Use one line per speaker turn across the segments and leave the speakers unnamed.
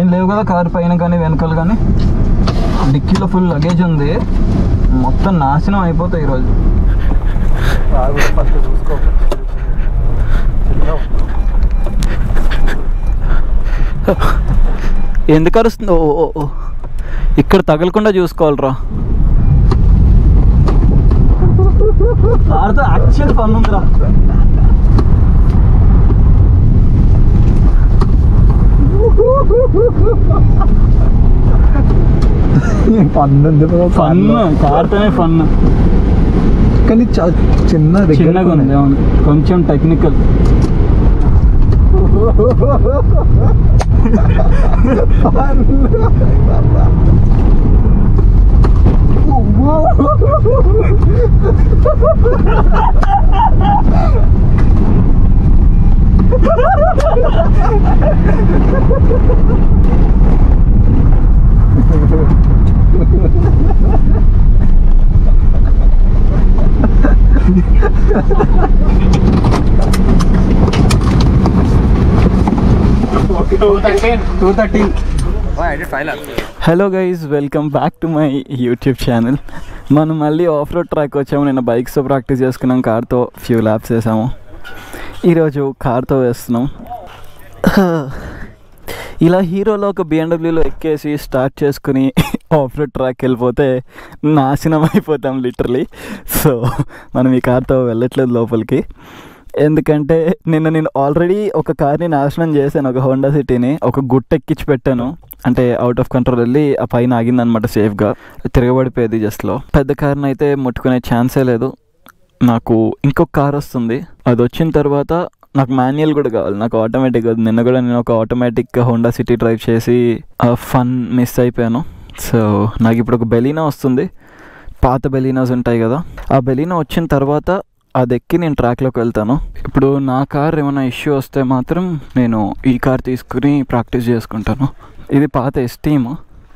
ఏం లేవు కదా కార్ పైన కానీ వెనకాల కానీ డిక్కీలో ఫుల్ లగేజ్ ఉంది మొత్తం నాశనం అయిపోతాయి ఈరోజు
ఫస్ట్ చూసుకో
ఎందుకు అరుస్తుంది ఓ ఓ, ఓ. ఇక్కడ తగలకుండా చూసుకోవాలిరా కార్తో యాక్చువల్ ఫన్ ఉందిరా
పన్ను ఉంది
ఫన్ కార్తోనే ఫన్
కానీ చా- చిన్న దగ్గర
చిన్నగా ఉంది అవును కొంచెం technical
two thirteen
hello guys welcome back to my YouTube channel మనం మళ్ళీ ఆఫ్ రోడ్ ట్రాక్ వచ్చాము నిన్న బైక్స్తో ప్రాక్టీస్ చేసుకున్నాం కార్తో ఫ్యూ ల్యాబ్స్ వేసాము ఈరోజు కార్తో వేస్తున్నాం ఇలా హీరోలో ఒక బిఎండబ్ల్యూలో ఎక్కేసి స్టార్ట్ చేసుకుని ఆఫ్ రోడ్ ట్రాక్ వెళ్ళిపోతే నాశనం అయిపోతాం లిటరలీ సో మనం ఈ కార్తో వెళ్ళట్లేదు లోపలికి ఎందుకంటే నిన్న నేను ఆల్రెడీ ఒక కార్ని నాశనం చేశాను ఒక హోండా సిటీని ఒక గుట్ట ఎక్కించి పెట్టాను అంటే అవుట్ ఆఫ్ కంట్రోల్ వెళ్ళి ఆ పైన ఆగిందనమాట సేఫ్గా తిరగబడిపోయేది జస్ట్లో పెద్ద కార్ని అయితే ముట్టుకునే ఛాన్సే లేదు నాకు ఇంకొక కార్ వస్తుంది అది వచ్చిన తర్వాత నాకు మాన్యువల్ కూడా కావాలి నాకు ఆటోమేటిక్ వద్దు నిన్న కూడా నేను ఒక ఆటోమేటిక్ హోండా సిటీ డ్రైవ్ చేసి ఫన్ మిస్ అయిపోయాను సో నాకు ఇప్పుడు ఒక బెలీనా వస్తుంది పాత బెలీనాస్ ఉంటాయి కదా ఆ బెలీనా వచ్చిన తర్వాత అది ఎక్కి నేను ట్రాక్లోకి వెళ్తాను ఇప్పుడు నా కార్ ఏమైనా ఇష్యూ వస్తే మాత్రం నేను ఈ కార్ తీసుకుని ప్రాక్టీస్ చేసుకుంటాను ఇది పాత ఎస్టీమ్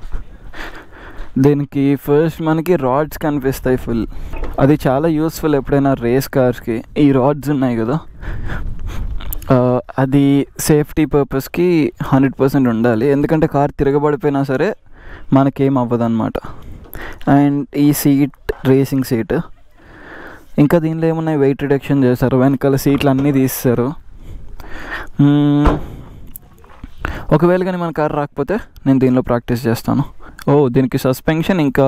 దీనికి ఫస్ట్ మనకి రాడ్స్ కనిపిస్తాయి ఫుల్ అది చాలా యూస్ఫుల్ ఎప్పుడైనా రేస్ కార్స్కి ఈ రాడ్స్ ఉన్నాయి కదా ఆ, అది సేఫ్టీ పర్పస్కి హండ్రెడ్ పర్సెంట్ ఉండాలి ఎందుకంటే కార్ తిరగబడిపోయినా సరే మనకేం అవ్వదు అనమాట అండ్ ఈ సీట్ రేసింగ్ సీట్ ఇంకా దీనిలో ఏమున్నాయి వెయిట్ రిడక్షన్ చేశారు వెనకాల సీట్లు అన్నీ తీస్తారు మ్మ్. ఒకవేళ కానీ మన కార్ రాకపోతే నేను దీనిలో ప్రాక్టీస్ చేస్తాను ఓ దీనికి సస్పెన్షన్ ఇంకా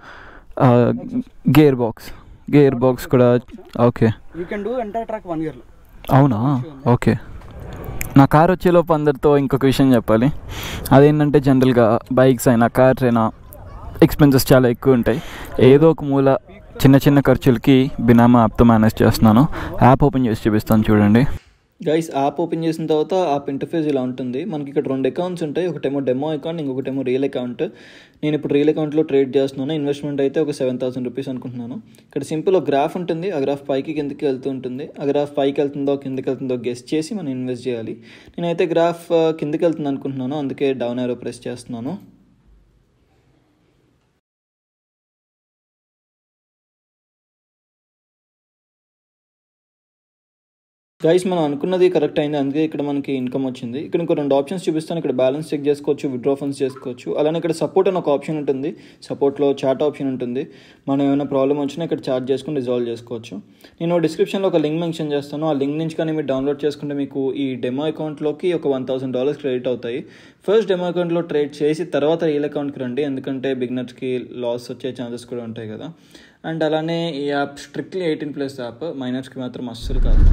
గేర్ బాక్స్ గేర్ బాక్స్ కూడా okay
you can do entire track one ఇయర్లో
అవునా ఓకే నా కార్ వచ్చేలోపు అందరితో ఇంకొక విషయం చెప్పాలి అదేంటంటే జనరల్గా బైక్స్ అయినా కార్స్ అయినా ఎక్స్పెన్సెస్ చాలా ఎక్కువ ఉంటాయి ఏదో ఒక మూల చిన్న చిన్న ఖర్చులకి బినామా యాప్తో మేనేజ్ చేస్తున్నాను యాప్ ఓపెన్ చేసి చూపిస్తాను చూడండి గైస్ యాప్ ఓపెన్ చేసిన తర్వాత యాప్ ఇంటర్ఫేస్ ఇలా ఉంటుంది మనకి ఇక్కడ రెండు అకౌంట్స్ ఉంటాయి ఒకటేమో డెమో అకౌంట్ ఇంకొకటేమో రియల్ అకౌంట్ నేను ఇప్పుడు రియల్ అకౌంట్లో ట్రేడ్ చేస్తున్నాను ఇన్వెస్ట్మెంట్ అయితే ఒక సెవెన్ థౌసండ్ రూపీస్ అనుకుంటున్నాను ఇక్కడ సింపుల్ ఒక గ్రాఫ్ ఉంటుంది ఆ గ్రాఫ్ పైకి కిందకి వెళ్తూ ఉంటుంది ఆ గ్రాఫ్ పైకి వెళ్తుందో కిందకి వెళ్తుందో గెస్ట్ చేసి మనం ఇన్వెస్ట్ చేయాలి నేనైతే గ్రాఫ్ ఆ, కిందకి వెళ్తుంది అనుకుంటున్నాను అందుకే డౌన్ ఏరో ప్రెస్ చేస్తున్నాను గైస్ మనం అనుకున్నది కరెక్ట్ అయింది అందుకే ఇక్కడ మనకి ఇన్కమ్ వచ్చింది ఇక్కడ ఇంకో రెండు ఆప్షన్స్ చూపిస్తాను ఇక్కడ బ్యాలెన్స్ చెక్ చేసుకోవచ్చు విత్డ్రా ఫండ్స్ చేసుకోవచ్చు అలానే ఇక్కడ సపోర్ట్ అని ఒక ఆప్షన్ ఉంటుంది సపోర్ట్లో చాట్ ఆప్షన్ ఉంటుంది మనం ఏమైనా ప్రాబ్లం వచ్చినా ఇక్కడ చాట్ చేసుకుని రిజాల్వ్ చేసుకోవచ్చు నేను డిస్క్రిప్షన్లో ఒక లింక్ మెన్షన్ చేస్తాను ఆ లింక్ నుంచి కానీ మీరు డౌన్లోడ్ చేసుకుంటే మీకు ఈ డెమో అకౌంట్లోకి ఒక వన్ థౌసండ్ డాలర్స్ క్రెడిట్ అవుతాయి ఫస్ట్ డెమో అకౌంట్లో ట్రేడ్ చేసి తర్వాత రియల్ అకౌంట్కి రండి ఎందుకంటే బిగినర్స్కి లాస్ వచ్చే ఛాన్సెస్ కూడా ఉంటాయి కదా అండ్ అలానే ఈ app strictly eighteen plus app మైనర్స్కి మాత్రం అస్సలు కాదు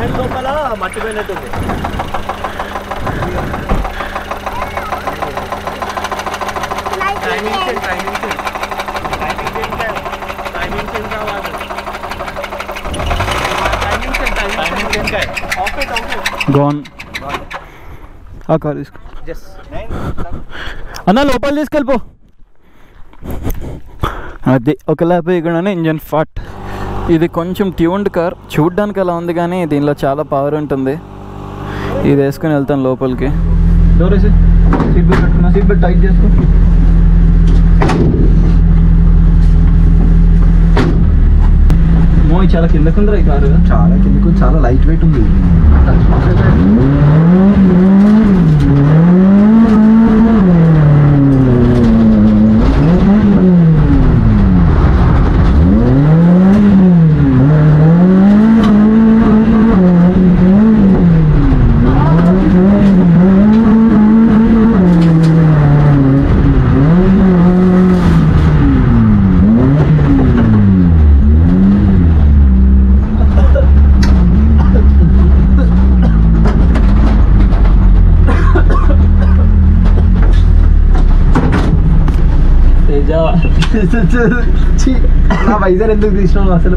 ఫ్యాన్ లోపల మట్టిపోయినట్టుంది టైమింగ్ సెన్ టైమింగ్ సెన్ టైమింగ్ సెన్ టైమిंग सेन का आवाज है टाइमिंग सेन टाइमिंग सेन का है off it off it
gone ఆ కార్ తీసుకో
जस्ट
అన్న లోపల తీసుకెళ్ళిపో అది ఒక ల్యాప్ వేయకుండానే ఇంజన్ ఫాట్ ఇది కొంచెం ట్యూన్డ్ కార్ చూడ్డానికి అలా ఉంది కానీ దీనిలో చాలా పవర్ ఉంటుంది ఇది వేసుకొని వెళ్తాను లోపలికి డోర్ వేసి సీట్ బెల్ట్ పెట్టుకున్నా సీట్ బెల్ట్ టైట్ చేసుకో మో చాలా కిందకుందిరా ఈ కారు
చాలా కిందకు చాలా లైట్ వెయిట్ ఉంది ఛీ, నా వైజర్ ఎందుకు తీసినావు అసలు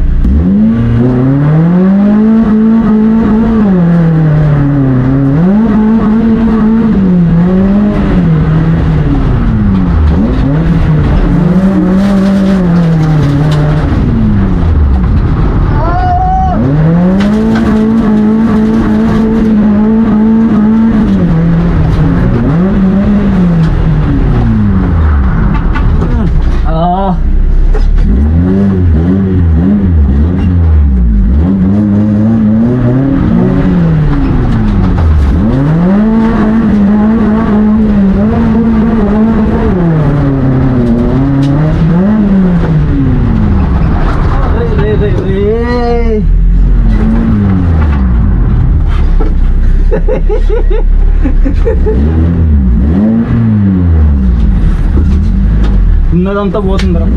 ఉన్నదంతా పోతుందిరా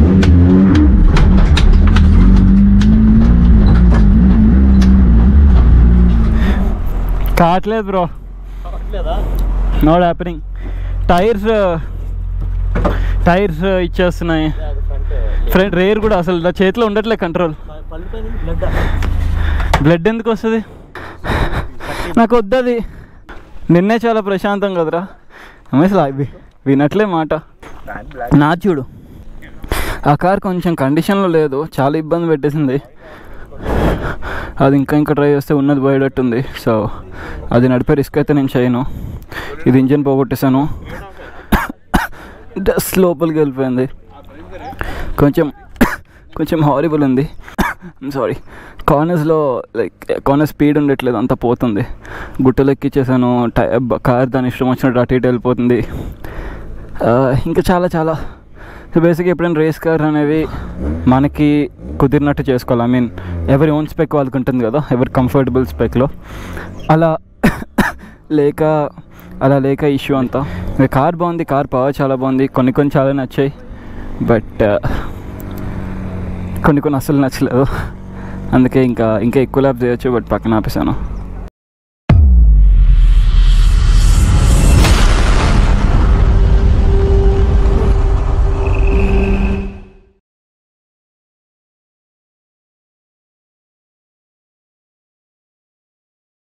కావట్లేదు బ్రో
లేదా
నోట్ హ్యాపెనింగ్ టైర్స్ టైర్స్ ఇచ్చేస్తున్నాయి
ఫ్రంట్
ఫ్రంట్ రేర్ కూడా అసలు నా చేతిలో ఉండట్లే కంట్రోల్
పళ్ళు పైన బ్లడ్
బ్లడ్ ఎందుకు వస్తుంది నాకు వద్దది నిన్నే చాలా ప్రశాంతం కదరా అసలు అవి వినట్లే మాట నా చూడు ఆ కార్ కొంచెం కండిషన్లో లేదు చాలా ఇబ్బంది పెట్టేసింది అది ఇంకా ఇంకా ట్రై చేస్తే ఉన్నది పోయేటట్టుంది సో అది నడిపే రిస్క్ అయితే నేను చేయను ఇది ఇంజిన్ పోగొట్టేశాను డస్ట్ లోపలికి వెళ్ళిపోయింది కొంచెం కొంచెం హారిబుల్ ఉంది సారీ కార్నర్స్లో లైక్ కార్నర్ స్పీడ్ ఉండట్లేదు అంతా పోతుంది గుట్టలు ఎక్కిచ్చేసాను టై కార్ దాని ఇష్టం వచ్చినట్టు అటు ఇటు వెళ్ళిపోతుంది ఆ, ఇంకా చాలా చాలా సో బేసిక్గా ఎప్పుడైనా రేస్ కార్ అనేవి మనకి కుదిరినట్టు చేసుకోవాలి ఐ మీన్ ఎవరి ఓన్ స్పెక్ వాళ్ళకి ఉంటుంది కదా ఎవరి కంఫర్టబుల్ స్పెక్లో అలా లేక అలా లేక ఇష్యూ అంతా కార్ బాగుంది కార్ పవర్ చాలా బాగుంది కొన్ని కొన్ని చాలా నచ్చాయి బట్ కొన్ని కొన్ని అస్సలు నచ్చలేదు అందుకే ఇంకా ఇంకా ఎక్కువ ల్యాబ్ చేయొచ్చు బట్ పక్కన ఆపేసాను